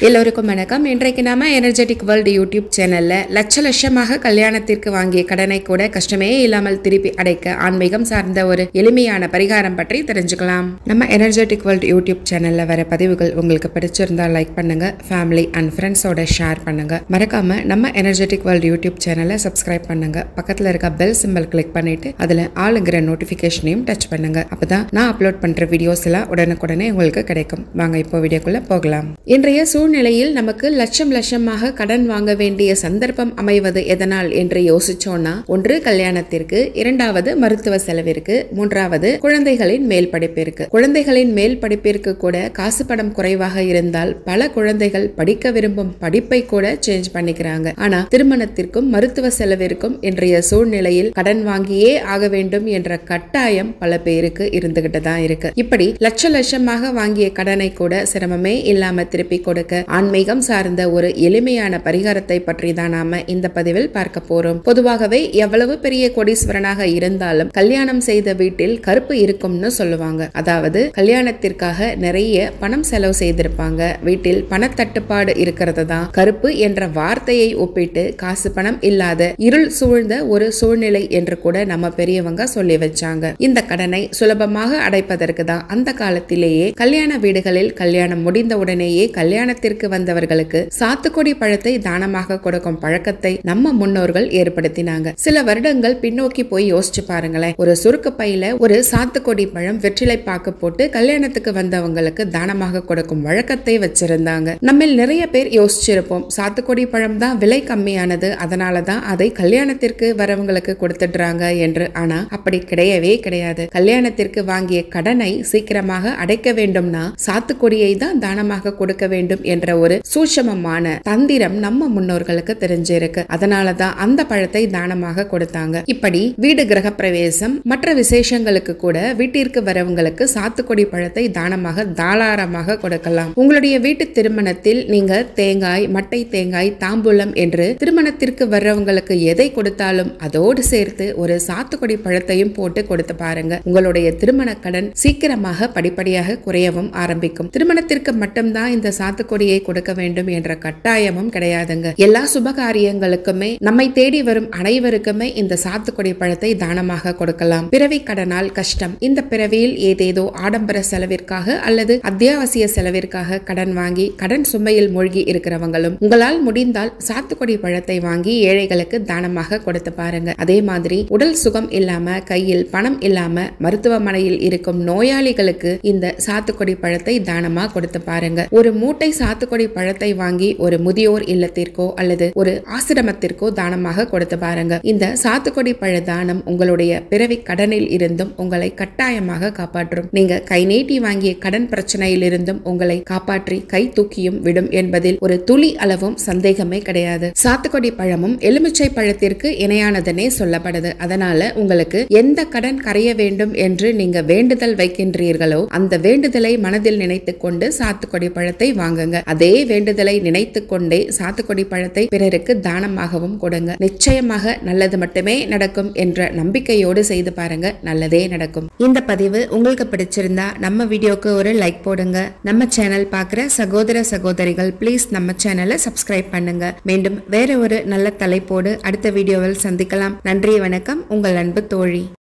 எல்லோருக்கும் வணக்கம் இன்றைக்கு நாம எனர்ஜெட்டிக் வேர்ல்டு யூடியூப் சேனல்ல லட்ச லட்சமாக கல்யாணத்திற்கு வாங்கிய கடனை கூட கஷ்டமே இல்லாமல் திருப்பி அடைக்க ஆன்மீகம் சார்ந்த ஒரு எளிமையான பரிகாரம் பற்றி தெரிஞ்சுக்கலாம் நம்ம எனர்ஜெட்டிக் வேர்ல்டு யூடியூப் சேனல்ல வர பதிவுகள் உங்களுக்கு பிடிச்சிருந்தா லைக் பண்ணுங்க ஃபேமிலி அண்ட் ஃப்ரெண்ட்ஸோட ஷேர் பண்ணுங்க மறக்காம நம்ம எனர்ஜெட்டிக் வேர்ல்டு யூடியூப் சேனலை சப்ஸ்கிரைப் பண்ணுங்க பக்கத்துல இருக்க பெல் சிம்பல் கிளிக் பண்ணிட்டு அதுல ஆளுங்கிற நோட்டிபிகேஷனையும் டச் பண்ணுங்க அப்பதான் நான் அப்லோட் பண்ற வீடியோஸ் எல்லாம் உடனுக்குடனே உங்களுக்கு கிடைக்கும் வாங்க இப்போ வீடியோக்குள்ள போகலாம் இன்றைய சூழ்நிலையில் நமக்கு லட்சம் லட்சமாக கடன் வாங்க வேண்டிய சந்தர்ப்பம் அமைவது எதனால் என்று யோசிச்சோம்னா ஒன்று கல்யாணத்திற்கு இரண்டாவது மருத்துவ செலவிற்கு மூன்றாவது குழந்தைகளின் மேல் படிப்பிற்கு குழந்தைகளின் மேல் படிப்பிற்கு கூட காசு பணம் குறைவாக இருந்தால் பல குழந்தைகள் படிக்க விரும்பும் படிப்பை கூட சேஞ்ச் பண்ணிக்கிறாங்க ஆனா திருமணத்திற்கும் மருத்துவ செலவிற்கும் இன்றைய சூழ்நிலையில் கடன் வாங்கியே ஆக வேண்டும் என்ற கட்டாயம் பல பேருக்கு இருந்துகிட்டு தான் இருக்கு இப்படி லட்ச லட்சமாக வாங்கிய கடனை கூட சிரமமே இல்லாம திருப்பி கொடுக்க ஆன்மீகம் சார்ந்த ஒரு எளிமையான பரிகாரத்தை பற்றி தான் நாம இந்த பதிவில் பார்க்க போறோம் பொதுவாகவே எவ்வளவு பெரிய கோடீஸ்வரனாக இருந்தாலும் கல்யாணம் செய்த வீட்டில் கருப்பு இருக்கும்னு சொல்லுவாங்க அதாவது கல்யாணத்திற்காக நிறைய பணம் செலவு செய்திருப்பாங்க வீட்டில் பணத்தட்டுப்பாடு இருக்கிறது தான் கருப்பு என்ற வார்த்தையை ஒப்பிட்டு காசு பணம் இல்லாத இருள் சூழ்ந்த ஒரு சூழ்நிலை என்று கூட நம்ம பெரியவங்க சொல்லி வச்சாங்க இந்த கடனை சுலபமாக அடைப்பதற்கு தான் அந்த காலத்திலேயே கல்யாண வீடுகளில் கல்யாணம் முடிந்த உடனேயே கல்யாணத்திற்கு வந்தவர்களுக்கு சாத்துக்குடி பழத்தை தானமாக கொடுக்கும் பழக்கத்தை நம்ம முன்னோர்கள் ஏற்படுத்தினாங்க சில வருடங்கள் பின்னோக்கி போய் யோசிச்சு பாருங்களேன் ஒரு சுருக்கு பையில ஒரு சாத்துக்குடி பழம் வெற்றிலை பாக்கு போட்டு கல்யாணத்துக்கு வந்தவங்களுக்கு தானமாக கொடுக்கும் வழக்கத்தை வச்சிருந்தாங்க நம்மில் நிறைய பேர் யோசிச்சிருப்போம் சாத்துக்குடி பழம் தான் விலை கம்மியானது அதனால தான் அதை கல்யாணத்திற்கு வரவங்களுக்கு கொடுத்துடுறாங்க என்று ஆனா அப்படி கிடையவே கிடையாது கல்யாணத்திற்கு வாங்கிய கடனை சீக்கிரமாக அடைக்க வேண்டும்னா சாத்துக்குடியை தான் தானமாக கொடுக்க வேண்டும் என்ற ஒரு சூட்சமமான தந்திரம் நம்ம முன்னோர்களுக்கு தெரிஞ்சிருக்கு அதனாலதான் அந்த பழத்தை தானமாக கொடுத்தாங்க இப்படி வீடு கிரக பிரவேசம் மற்ற விசேஷங்களுக்கு கூட வீட்டிற்கு வரவங்களுக்கு சாத்துக்குடி பழத்தை தானமாக தாராளமாக கொடுக்கலாம் உங்களுடைய வீட்டு திருமணத்தில் நீங்க தேங்காய் மட்டை தேங்காய் தாம்பூலம் என்று திருமணத்திற்கு வர்றவங்களுக்கு எதை கொடுத்தாலும் அதோடு சேர்த்து ஒரு சாத்துக்குடி பழத்தையும் போட்டு கொடுத்து பாருங்க உங்களுடைய திருமண கடன் சீக்கிரமாக படிப்படியாக குறையவும் ஆரம்பிக்கும் திருமணத்திற்கு மட்டும்தான் இந்த சாத்துக்குடியை கொடுக்க வேண்டும் என்ற கட்டாயமும் கிடையாதுங்க எல்லா சுப காரியங்களுக்குமே நம்மை தேடி வரும் அனைவருக்குமே இந்த சாத்துக்குடி பழத்தை தானமாக கொடுக்கலாம் பிறவி கடனால் கஷ்டம் இந்த பிறவியில் ஏதேதோ ஆடம்பர செலவிற்காக அல்லது அத்தியாவசிய செலவிற்காக கடன் வாங்கி கடன் சுமையில் மூழ்கி இருக்கிறவங்களும் உங்களால் முடிந்தால் சாத்துக்குடி பழத்தை வாங்கி ஏழைகளுக்கு தானமாக கொடுத்து பாருங்க அதே மாதிரி உடல் சுகம் இல்லாம கையில் பணம் இல்லாம மருத்துவமனையில் இருக்கும் நோயாளிகளுக்கு இந்த சாத்துக்குடி பழத்தை தானமா கொடுத்து பாருங்க ஒரு மூட்டை சாத்துக்குடி பழத்தை வாங்கி ஒரு முதியோர் இல்லத்திற்கோ அல்லது ஒரு ஆசிரமத்திற்கோ தானமாக கொடுத்து பாருங்க இந்த சாத்துக்குடி பழ தானம் உங்களுடைய பிறவி கடனில் இருந்தும் உங்களை கட்டாயமாக காப்பாற்றும் நீங்க கை நீட்டி வாங்கிய கடன் பிரச்சனையில் இருந்தும் உங்களை காப்பாற்றி கை தூக்கியும் விடும் என்பதில் ஒரு துளி அளவும் சந்தேகமே கிடையாது சாத்துக்குடி பழமும் எலுமிச்சை பழத்திற்கு இணையானதுனே சொல்லப்படுது அதனால உங்களுக்கு எந்த கடன் கரைய வேண்டும் என்று நீங்க வேண்டுதல் வைக்கின்றீர்களோ அந்த வேண்டுதலை மனதில் நினைத்துக் கொண்டு சாத்துக்குடி பழத்தை வாங்குங்க அதே வேண்டுதலை நினைத்துக் கொண்டே சாத்துக்குடி பழத்தை பிறருக்கு தானமாகவும் கொடுங்க நிச்சயமாக நல்லது மட்டுமே நடக்கும் என்ற நம்பிக்கையோடு செய்து பாருங்க நல்லதே நடக்கும் இந்த பதிவு உங்களுக்கு பிடிச்சிருந்தா நம்ம வீடியோக்கு ஒரு லைக் போடுங்க நம்ம சேனல் பார்க்குற சகோதர சகோதரிகள் ப்ளீஸ் நம்ம சேனலை சப்ஸ்கிரைப் பண்ணுங்க மீண்டும் வேற ஒரு நல்ல தலைப்போடு அடுத்த வீடியோவில் சந்திக்கலாம் நன்றி வணக்கம் உங்கள் அன்பு தோழி